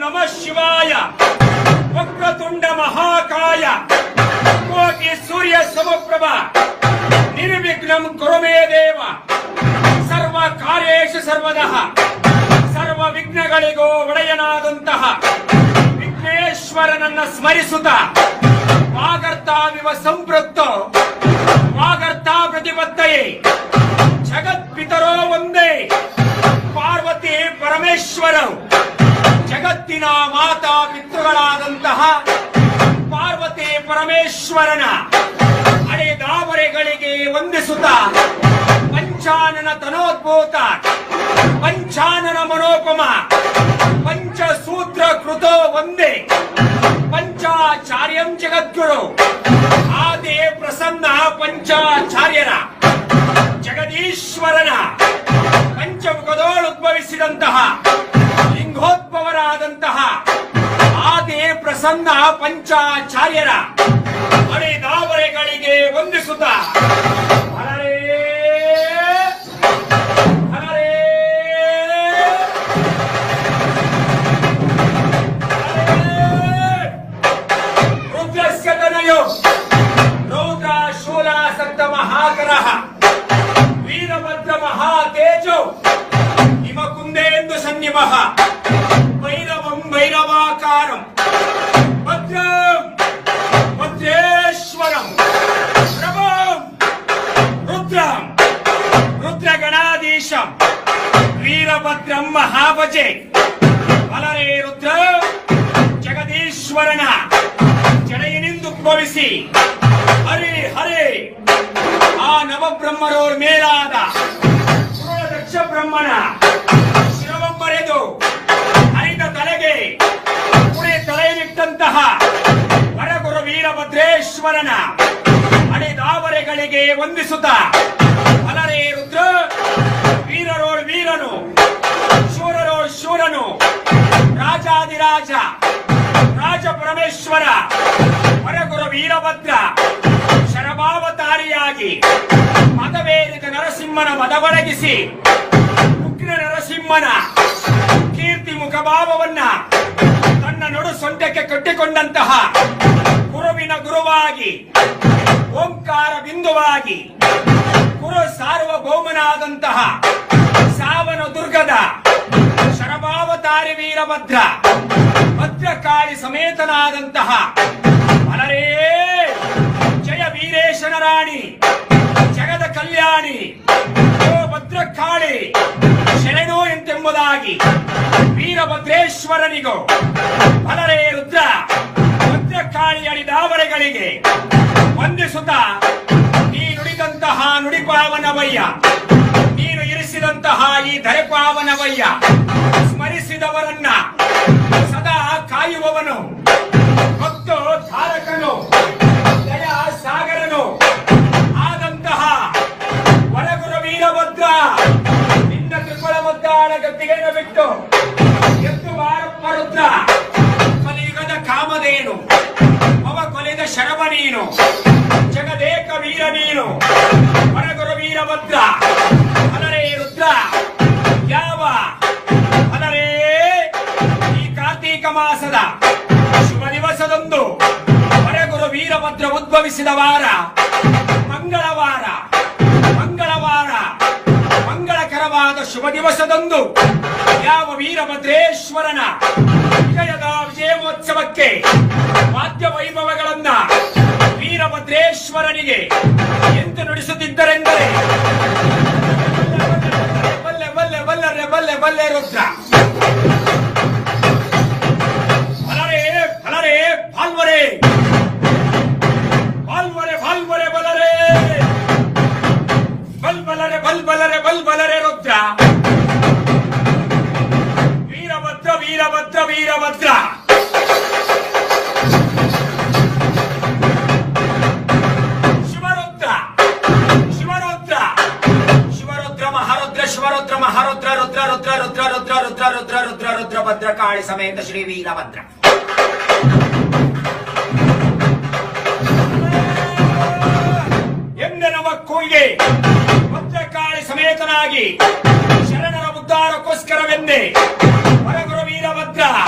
ನಮಃ ಶಿವಾಯ ವಕ್ರತುಂಡ ಮಹಾಕಾಯ ಕೋಟಿ ಸೂರ್ಯ ಸಮಪ್ರಭ ನಿರ್ವಿಘ್ನಂ ಕುರು ಮೇ ದೇವ ಸರ್ವ ಕಾರ್ಯೇಶು ಸರ್ವದಃ ಸರ್ವ ವಿಘ್ನಗಳಿಗೂ ಒಡೆಯನಾದಂತಹ ವಿಘ್ನೇಶ್ವರನನ್ನ ಸ್ಮರಿಸುತ್ತ ವಾಗರ್ತಾವಿವ ಸಂಪೃಕ್ತ ವಾಗರ್ತಾ ಪ್ರತಿಪತ್ತಯೇ ಜಗತ್ಪಿತರೋ ಒಂದೇ ಪಾರ್ವತಿ ಪರಮೇಶ್ವರ ಜಗತ್ತಿನ ಮಾತಾ ಪಿತೃಗಳಾದಂತಹ ಪಾರ್ವತಿ ಪರಮೇಶ್ವರನ ಅಡೆದಾವರೆಗಳಿಗೆ ವಂದಿಸುತ್ತ ಪಂಚಾನನ ತನೋದ್ಭೂತ ಪಂಚಾನನ ಮನೋಪಮ ಪಂಚಸೂತ್ರ ಕೃತೋ ಒಂದೇ ಪಂಚಾಚಾರ್ಯಂ ಜಗದ್ಗುರು ಆದಿ ಪ್ರಸನ್ನ ಪಂಚಾಚಾರ್ಯರ ಜಗದೀಶ್ವರನ ಪಂಚಮುಖದೋಳುದ್ಭವಿಸಿದಂತಹ ಲಿಂಗೋದ್ಭವರಾದಂತಹ ಆದಿ ಪ್ರಸನ್ನ ಪಂಚಾಚಾರ್ಯರ ಅಡೆದಾವರೆಗಳಿಗೆ ವಂದಿಸುತ್ತ ಹರರೇ ಹರರೇ ಹರರೇ ರುದ್ರಸ್ಯ ತನಯೋ ರೌದ್ರ ಶೂಲಾಸಕ್ತ ಮಹಾಕರಃ ವೀರಭದ್ರ ಮಹಾತೇಜೋ ಹಿಮ ಕುಂದೇಂದು ಸನ್ನಿಮಃ ಭೈರವಂ ಭೈರವಾಕಾರಂ ಭದ್ರಂ ಭದ್ರೇಶ್ವರಂ ಪ್ರಭಂ ರುದ್ರಂ ರುದ್ರಗಣಾಧೀಶಂ ವೀರಭದ್ರಂ ಮಹಾಭಜೆ ಬಲರೇ ರುದ್ರ ಜಗದೀಶ್ವರನ ಜಡೆಯನಿಂದು ಉದ್ಭವಿಸಿ ಹರಿ ಹರೇ ಆ ನವಬ್ರಹ್ಮರೋರ್ ಮೇಲಾದ ಸುರ ದಕ್ಷ ಬ್ರಹ್ಮನ ಶಿರವೊಂಬರೆದು ಹರಿದ ತಲೆಗೆ ಕುಡಿ ತಲೆಯನ್ನಿಟ್ಟಂತಹ ವರಗುರು ವೀರಭದ್ರೇಶ್ವರನ ಅಡೆದಾವರೆಗಳಿಗೆ ವಂದಿಸುತ್ತ ಅಲರೇ ರುದ್ರ ವೀರರೋಳ್ ವೀರನು ಶೂರರೋಳ್ ಶೂರನು ರಾಜಾದಿರಾಜ ರಾಜ ಪರಮೇಶ್ವರ ವರಗುರು ವೀರಭದ್ರ ಶರಭಾವತಾರಿಯಾಗಿ ಮದವೇರಿದ ನರಸಿಂಹನ ಮದವಡಗಿಸಿ ಉಗ್ರ ನರಸಿಂಹನ ಕೀರ್ತಿ ಮುಖಭಾವವನ್ನ ತನ್ನ ನಡು ಸೊಂಟಕ್ಕೆ ಕಟ್ಟಿಕೊಂಡಂತಹ ಗುರುವಿನ ಗುರುವಾಗಿ ಓಂಕಾರ ಬಿಂದುವಾಗಿ ಗುರು ಸಾರ್ವಭೌಮನಾದಂತಹ ಸಾವನ ದುರ್ಗದ ಶರಭಾವತಾರಿ ವೀರಭದ್ರ ಭದ್ರಕಾಳಿ ಸಮೇತನಾದಂತಹ ಅಲರೇ ಜಯ ವೀರೇಶನ ರಾಣಿ ಜಗದ ಕಲ್ಯಾಣಿ ಓ ಭದ್ರಕಾಳಿ ಶರಣೋ ಎಂತೆಂಬುದಾಗಿ ವೀರಭದ್ರೇಶ್ವರನಿಗೂ ಬಲರೇ ರುದ್ರ ಭದ್ರಕಾಳಿ ಅಡಿದಾವರೆಗಳಿಗೆ ವಂದಿಸುತ್ತ ನೀ ನುಡಿದಂತಹ ನುಡಿಪಾವನವಯ್ಯ ನೀನು ಇರಿಸಿದಂತಹ ಈ ಧರೆಪಾವನವಯ್ಯ ಸ್ಮರಿಸಿದವರನ್ನ ಸದಾ ಕಾಯುವವನು ಮತ್ತು ಧಾರಕನು ದಯಾ ಸಾಗರನು ಆದಂತಹ ವರಗುರು ವೀರಭದ್ರ ನಿನ್ನ ತ್ರಿಪುಳ ಮುದ್ದಾಳ ಗದ್ದಿಗೆಯನ್ನು ಬಿಟ್ಟು ಎದ್ದು ಬಾರಪ್ಪ ರುದ್ರ ಕಲಿಯುಗದ ಕಾಮಧೇನು ಅವ ಕೊಲೆದ ಶರವ ನೀನು ಜಗದೇಕ ವೀರ ನೀನು ವರಗುರು ವೀರಭದ್ರ ಅಲರೇ ರುದ್ರ ಯಾವ ಅಲರೇ ಈ ಕಾರ್ತೀಕ ಮಾಸದ ಶುಭ ದಿವಸದಂದು ವರಗುರು ವೀರಭದ್ರ ಉದ್ಭವಿಸಿದ ವಾರ ಮಂಗಳವಾರ ಮಂಗಳವಾರ ಮಂಗಳಕರವಾದ ಶುಭ ದಿವಸದಂದು ಯಾವ ವೀರಭದ್ರೇಶ್ವರನ ವಿಜಯದ ವಿಜಯೋತ್ಸವಕ್ಕೆ ವಾದ್ಯ ವೈಭವಗಳನ್ನ ವೀರಭದ್ರೇಶ್ವರನಿಗೆ ಎಂದು ನುಡಿಸುತ್ತಿದ್ದರೆಂದರೆ ಬಲ್ಲೆ ಬಲ್ಲೆ ಬಲ್ಲರೆ ಬಲ್ಲೆ ಬಲ್ಲೆ ರುದ್ರ ಬಲರೇ ಬಲರೇ ಬಾಲ್ವರೇ ಬಾಲ್ವರೆ ಬಾಲ್ವರೆ ಬಲರೇ ಬಲ್ ಬಲರೆ ಬಲ್ ಬಲರೆ ಬಲ್ ಬಲರೆ ರುದ್ರ ವೀರಭದ್ರ ವೀರಭದ್ರ ವೀರಭದ್ರ ಶಿವರುದ್ರ ಶಿವರುದ್ರ ಶಿವರುದ್ರ ಮಹಾರುದ್ರ ಶಿವರುದ್ರ ಮಹಾರುದ್ರ ರುದ್ರ ರುದ್ರ ರುದ್ರ ರುದ್ರ ರುದ್ರ ರುದ್ರ ರುದ್ರ ರುದ್ರ ಭದ್ರ ಕಾಳಿ ಸಮೇತ ಶ್ರೀ ವೀರಭದ್ರ ಎಂದೆನವ ಕೂಯಿಗೆ ಭದ್ರಕಾಳಿ ಸಮೇತನಾಗಿ ಶರಣರ ಉದ್ಧಾರಕ್ಕೋಸ್ಕರವೆಂದೇ ವರಗುರು ವೀರಭದ್ರ